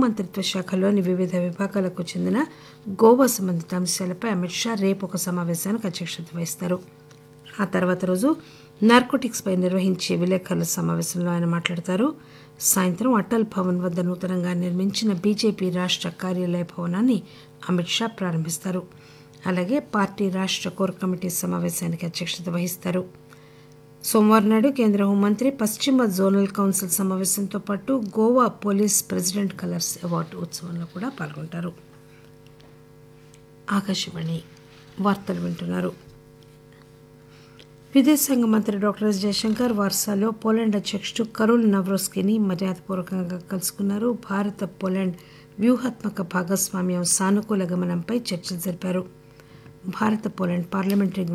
హోంమంత్రిత్వ శాఖలోని వివిధ విభాగాలకు చెందిన గోవా సంబంధిత అంశాలపై అమిత్ షా రేపు ఒక సమావేశానికి అధ్యక్షత వహిస్తారు ఆ తర్వాత రోజు నార్కోటిక్స్ పై నిర్వహించే విలేకరుల సమావేశంలో ఆయన మాట్లాడతారు సాయంత్రం అటల్ భవన్ వద్ద నూతనంగా నిర్మించిన బీజేపీ రాష్ట్ర కార్యాలయ భవనాన్ని అమిత్ షా ప్రారంభిస్తారు అలాగే పార్టీ రాష్ట్ర కోర్ కమిటీ సమావేశానికి అధ్యక్షత వహిస్తారు సోమవారం నాడు కేంద్ర హోంమంత్రి పశ్చిమ జోనల్ కౌన్సిల్ సమావేశంతో పాటు Goa police president colours award ఉత్సవంలో కూడా పాల్గొంటారు ఆకాశవాణి వార్తలు వింటున్నారు విదేశాంగ మంత్రి డాక్టర్ ఎస్ జయశంకర్ వార్సాలో పోలాండ్ అధ్యక్షుడు కరోల్ నవ్రోస్కిని మర్యాదపూర్వకంగా కలుసుకున్నారు భారత పోలాండ్ వ్యూహాత్మక భాగస్వామ్యం సానుకూల గమనంపై చర్చలు జరిపారు భారత పోలాండ్ పార్లమెంటరీ